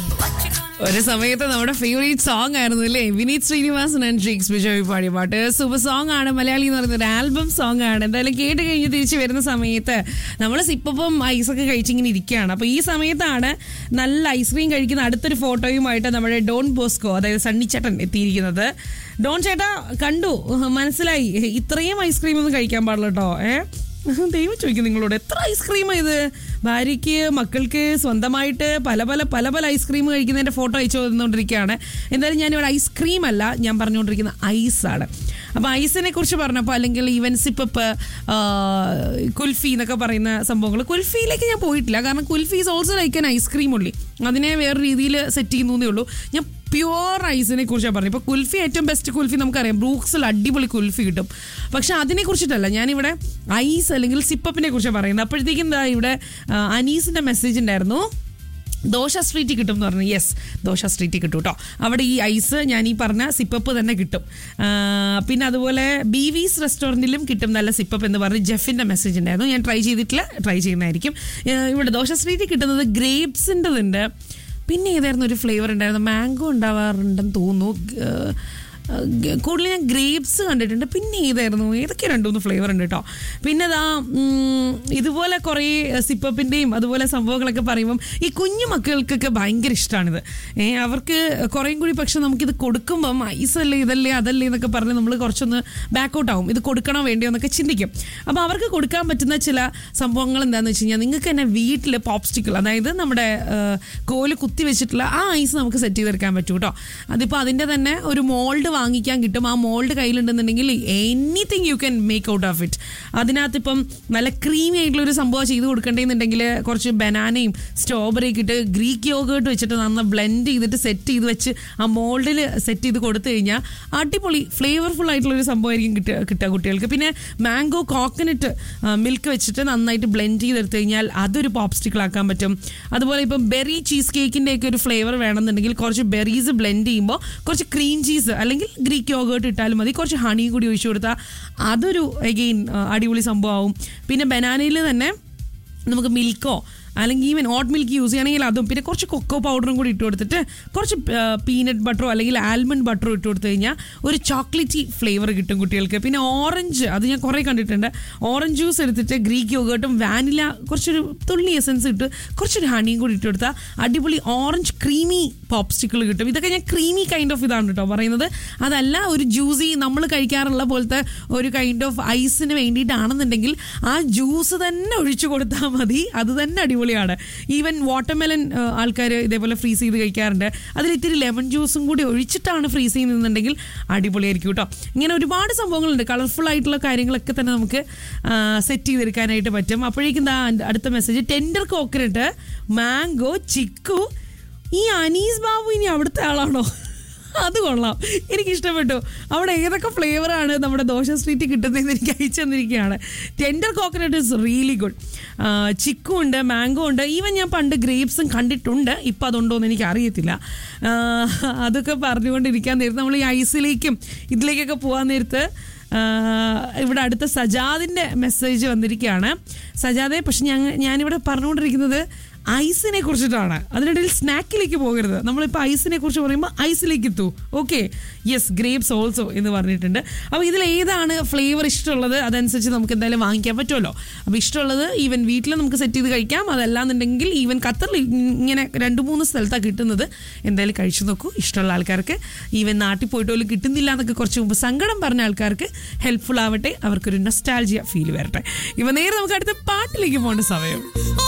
ഒരു സമയത്ത് നമ്മുടെ ഫേവറേറ്റ് സോങ് ആയിരുന്നു അല്ലേ വിനീത് ശ്രീനിവാസൻ ആൻഡ് ഷേക്സ് ബിജോയ് പാടിയ പാട്ട് സൂപ്പർ സോങ് ആണ് മലയാളി എന്ന് പറയുന്ന ഒരു ആൽബം സോങ് ആണ് എന്തായാലും കേട്ട് കഴിഞ്ഞ് തിരിച്ചു വരുന്ന സമയത്ത് നമ്മൾ സിപ്പം ഐസൊക്കെ കഴിച്ചിങ്ങനെ ഇരിക്കുകയാണ് അപ്പൊ ഈ സമയത്താണ് നല്ല ഐസ്ക്രീം കഴിക്കുന്ന അടുത്തൊരു ഫോട്ടോയുമായിട്ട് നമ്മുടെ ഡോൺ ബോസ്കോ അതായത് സണ്ണിച്ചേട്ടൻ എത്തിയിരിക്കുന്നത് ഡോൺ ചേട്ടാ കണ്ടു മനസ്സിലായി ഇത്രയും ഐസ്ക്രീം ഒന്നും കഴിക്കാൻ പാടില്ല കേട്ടോ ഏഹ് ദൈവം ചോദിക്കും നിങ്ങളോട് എത്ര ഐസ്ക്രീമാ ഇത് ഭാര്യയ്ക്ക് മക്കൾക്ക് സ്വന്തമായിട്ട് പല പല പല പല ഐസ്ക്രീം കഴിക്കുന്നതിന്റെ ഫോട്ടോ അയച്ചു തന്നുകൊണ്ടിരിക്കുകയാണ് എന്തായാലും ഞാനിവിടെ ഐസ്ക്രീം അല്ല ഞാൻ പറഞ്ഞുകൊണ്ടിരിക്കുന്ന ഐസാണ് അപ്പൊ ഐസിനെ കുറിച്ച് പറഞ്ഞപ്പോൾ അല്ലെങ്കിൽ ഈവൻ സിപ്പപ്പ് കുൽഫി എന്നൊക്കെ പറയുന്ന സംഭവങ്ങൾ കുൽഫിയിലേക്ക് ഞാൻ പോയിട്ടില്ല കാരണം kulfi is also like an ice cream ഉള്ളി അതിനെ വേറെ രീതിയിൽ സെറ്റ് ചെയ്യുന്നേ ഉള്ളൂ ഞാൻ പ്യുവർ ഐസിനെ കുറിച്ചാണ് പറഞ്ഞത് ഇപ്പോൾ കുൽഫി ഏറ്റവും ബെസ്റ്റ് കുൽഫി നമുക്കറിയാം ബ്രൂക്സിൽ അടിപൊളി കുൽഫി കിട്ടും പക്ഷെ അതിനെ കുറിച്ചിട്ടല്ല ഞാനിവിടെ ഐസ് അല്ലെങ്കിൽ സിപ്പപ്പിനെ കുറിച്ചാണ് പറയുന്നത് അപ്പോഴത്തേക്കും എന്താ ഇവിടെ ആ, അനീസിന്റെ മെസ്സേജ് ഉണ്ടായിരുന്നു ദോശ സ്ട്രീറ്റ് കിട്ടും എന്ന് പറഞ്ഞു യെസ് ദോശ സ്ട്രീറ്റ് കിട്ടും കേട്ടോ അവിടെ ഈ ഐസ് ഞാൻ ഈ പറഞ്ഞ സിപ്പപ്പ് തന്നെ കിട്ടും ആ, പിന്നെ അതുപോലെ ബി വീസ് റെസ്റ്റോറൻറ്റിലും കിട്ടും നല്ല സിപ്പപ്പ് എന്ന് പറഞ്ഞ് ജെഫിൻ്റെ മെസ്സേജ് ഉണ്ടായിരുന്നു ഞാൻ ട്രൈ ചെയ്തിട്ടില്ല ട്രൈ ചെയ്യുന്നതായിരിക്കും ഏ, ഇവിടെ ദോശ സ്ട്രീറ്റിൽ കിട്ടുന്നത് ഗ്രേപ്സിൻ്റെതുണ്ട് പിന്നെ ഏതായിരുന്നു ഒരു ഫ്ലേവർ ഉണ്ടായിരുന്നു മാംഗോ ഉണ്ടാവാറുണ്ടെന്ന് തോന്നുന്നു ഗ- ഗ- കൂടുതൽ ഞാൻ ഗ്രേപ്സ് കണ്ടിട്ടുണ്ട് പിന്നെ ഏതായിരുന്നു ഏതൊക്കെ രണ്ട് മൂന്ന് ഫ്ലേവർ ഉണ്ട് കേട്ടോ പിന്നെ അതാ ഇതുപോലെ കുറേ സിപ്പപ്പിൻ്റെയും അതുപോലെ സംഭവങ്ങളൊക്കെ പറയുമ്പം ഈ കുഞ്ഞു മക്കൾക്കൊക്കെ ഭയങ്കര ഇഷ്ടമാണിത് ഏ അവർക്ക് കുറേയും കൂടി പക്ഷെ നമുക്കിത് കൊടുക്കുമ്പം ഐസല്ലേ ഇതല്ലേ അതല്ലേ എന്നൊക്കെ പറഞ്ഞ് നമ്മൾ കുറച്ചൊന്ന് ബാക്കൗട്ട് ആവും ഇത് കൊടുക്കണോ വേണ്ടിയോ എന്നൊക്കെ ചിന്തിക്കും അപ്പോൾ അവർക്ക് കൊടുക്കാൻ പറ്റുന്ന ചില സംഭവങ്ങൾ എന്താണെന്ന് വെച്ച് കഴിഞ്ഞാൽ നിങ്ങൾക്ക് തന്നെ വീട്ടിൽ പോപ്സ്റ്റിക്കിൾ അതായത് നമ്മുടെ ആ, കോല് കുത്തി വെച്ചിട്ടുള്ള ആ ഐസ് നമുക്ക് സെറ്റ് ചെയ്തെടുക്കാൻ പറ്റും കേട്ടോ അതിപ്പോൾ അതിൻ്റെ തന്നെ ഒരു മോൾഡ് വാങ്ങിക്കാൻ കിട്ടും ആ മോൾഡ് കയ്യിലുണ്ടെന്നുണ്ടെങ്കിൽ anything you can make out of it അതിനകത്ത് ഇപ്പം നല്ല ക്രീമി ആയിട്ടുള്ള ഒരു സംഭവം ചെയ്ത് കൊടുക്കണ്ടെന്നുണ്ടെങ്കിൽ കുറച്ച് ബനാനയും സ്ട്രോബെറിയൊക്കെ ഇട്ട് ഗ്രീക്ക് യോഗേർട്ട് വെച്ചിട്ട് നന്ന ബ്ലെൻഡ് ചെയ്തിട്ട് സെറ്റ് ചെയ്ത് വെച്ച് ആ മോൾഡിൽ സെറ്റ് ചെയ്ത് കൊടുത്തു കഴിഞ്ഞാൽ അടിപൊളി ഫ്ലേവർഫുൾ ആയിട്ടുള്ള ഒരു സംഭവമായിരിക്കും കിട്ടുക കിട്ടുക കുട്ടികൾക്ക് പിന്നെ മാംഗോ കോക്കനട്ട് മിൽക്ക് വെച്ചിട്ട് നന്നായിട്ട് ബ്ലെൻഡ് ചെയ്തെടുത്തു കഴിഞ്ഞാൽ അതൊരു പോപ്സ്റ്റിക്കിൾ ആക്കാൻ പറ്റും അതുപോലെ ഇപ്പം ബെറി ചീസ് കേക്കിൻ്റെ ഒക്കെ ഒരു ഫ്ലേവർ വേണമെന്നുണ്ടെങ്കിൽ കുറച്ച് ബെറീസ് ബ്ലെൻഡ് ചെയ്യുമ്പോൾ കുറച്ച് ക്രീം ചീസ് അല്ലെങ്കിൽ ഗ്രീക്ക് യോഗേർട്ട് ഇട്ടാലും മതി കുറച്ച് ഹണി കൂടി ഒഴിച്ചു കൊടുത്താൽ അതൊരു അഗെയിൻ അടിപൊളി സംഭവമാവും പിന്നെ ബനാനയിൽ തന്നെ നമുക്ക് മിൽക്കോ അല്ലെങ്കിൽ ഈവൻ ഹോട്ട് മിൽക്ക് യൂസ് ചെയ്യണമെങ്കിൽ അതും പിന്നെ കുറച്ച് കൊക്കോ പൗഡറും കൂടി ഇട്ട് കൊടുത്തിട്ട് കുറച്ച് പീനട്ട് ബട്ടറോ അല്ലെങ്കിൽ ആൽമണ്ട് ബട്ടറോ ഇട്ട് കൊടുത്തു കഴിഞ്ഞാൽ ഒരു ചോക്ലേറ്റി ഫ്ലേവർ കിട്ടും കുട്ടികൾക്ക് പിന്നെ ഓറഞ്ച് അത് ഞാൻ കുറേ കണ്ടിട്ടുണ്ട് ഓറഞ്ച് ജ്യൂസ് എടുത്തിട്ട് ഗ്രീക്ക് യോഗേർട്ടും വാനില കുറച്ചൊരു തുള്ളി എസൻസ് ഇട്ട് കുറച്ചൊരു ഹണിയും കൂടി ഇട്ട് കൊടുത്താൽ അടിപൊളി ഓറഞ്ച് ക്രീമി പോപ്സ്റ്റിക്കിൾ കിട്ടും ഇതൊക്കെ ഞാൻ ക്രീമി കൈൻഡ് ഓഫ് ഇതാണ് കേട്ടോ പറയുന്നത് അതല്ല ഒരു ജ്യൂസി നമ്മൾ കഴിക്കാറുള്ള പോലത്തെ ഒരു കൈൻഡ് ഓഫ് ഐസിന് വേണ്ടിയിട്ടാണെന്നുണ്ടെങ്കിൽ ആ ജ്യൂസ് തന്നെ ഒഴിച്ചു കൊടുത്താൽ മതി അത് തന്നെ അടിപൊളിയാണ് ഈവൻ വാട്ടർമെലൻ ആൾക്കാർ ഇതേപോലെ ഫ്രീസ് ചെയ്ത് കഴിക്കാറുണ്ട് അതിൽ ഇത്തിരി ലെമൺ ജ്യൂസും കൂടി ഒഴിച്ചിട്ടാണ് ഫ്രീസ് ചെയ്യുന്നുണ്ടെങ്കിൽ അടിപൊളിയായിരിക്കും കേട്ടോ ഇങ്ങനെ ഒരുപാട് സംഭവങ്ങളുണ്ട് കളർഫുൾ ആയിട്ടുള്ള കാര്യങ്ങളൊക്കെ തന്നെ നമുക്ക് സെറ്റ് ചെയ്തെടുക്കാനായിട്ട് പറ്റും അപ്പോഴേക്കും ദാ അടുത്ത message tender coconut mango chikoo ഈ അനീസ് ബാബു ഇനി അവിടുത്തെ ആളാണോ അത് കൊള്ളാം എനിക്ക് ഇഷ്ടപ്പെട്ടു അവിടെ ഏതൊക്കെ ഫ്ലേവറാണ് നമ്മുടെ ദോശ സ്ട്രീറ്റ് കിട്ടുന്നതെന്ന് എനിക്ക് അയച്ചു തന്നിരിക്കുകയാണ് tender coconut is really good chikoo ഉണ്ട് മാംഗോ ഉണ്ട് ഈവൻ ഞാൻ പണ്ട് ഗ്രേപ്സും കണ്ടിട്ടുണ്ട് ഇപ്പം അതുണ്ടോ എന്ന് എനിക്ക് അറിയത്തില്ല ആ, അതൊക്കെ പറഞ്ഞുകൊണ്ടിരിക്കാൻ നേരത്ത് നമ്മൾ ഈ ഐസിലേക്കും ഇതിലേക്കൊക്കെ പോകാൻ നേരത്ത് ആ, ഇവിടെ അടുത്ത സജാദിൻ്റെ മെസ്സേജ് വന്നിരിക്കുകയാണ് സജാദെ പക്ഷെ ഞാൻ ഞാനിവിടെ പറഞ്ഞുകൊണ്ടിരിക്കുന്നത് ഐസിനെ കുറിച്ചിട്ടാണ് അതിനിടയിൽ സ്നാക്കിലേക്ക് പോകരുത് നമ്മളിപ്പോൾ ഐസിനെ കുറിച്ച് പറയുമ്പോൾ ഐസിലേക്ക് എത്തൂ ഓക്കെ യെസ് ഗ്രേപ്സ് ഓൾസോ എന്ന് പറഞ്ഞിട്ടുണ്ട് അപ്പോൾ ഇതിൽ ഏതാണ് ഫ്ലേവർ ഇഷ്ടമുള്ളത് അതനുസരിച്ച് നമുക്ക് എന്തായാലും വാങ്ങിക്കാൻ പറ്റുമല്ലോ അപ്പോൾ ഇഷ്ടമുള്ളത് ഈവൻ വീട്ടിൽ നമുക്ക് സെറ്റ് ചെയ്ത് കഴിക്കാം അതല്ലാന്നുണ്ടെങ്കിൽ ഈവൻ ഖത്തറിൽ ഇങ്ങനെ രണ്ട് മൂന്ന് സ്ഥലത്താണ് കിട്ടുന്നത് എന്തായാലും കഴിച്ചു നോക്കൂ ഇഷ്ടമുള്ള ആൾക്കാർക്ക് ഈവൻ നാട്ടിൽ പോയിട്ട് പോലും കിട്ടുന്നില്ല എന്നൊക്കെ കുറച്ച് മുമ്പ് സങ്കടം പറഞ്ഞ ആൾക്കാർക്ക് ഹെൽപ്ഫുൾ ആവട്ടെ അവർക്കൊരു നൊസ്റ്റാൾജിയ ഫീൽ വരട്ടെ ഇവ നേരെ നമുക്ക് അടുത്ത പാട്ടിലേക്ക് പോകേണ്ട സമയം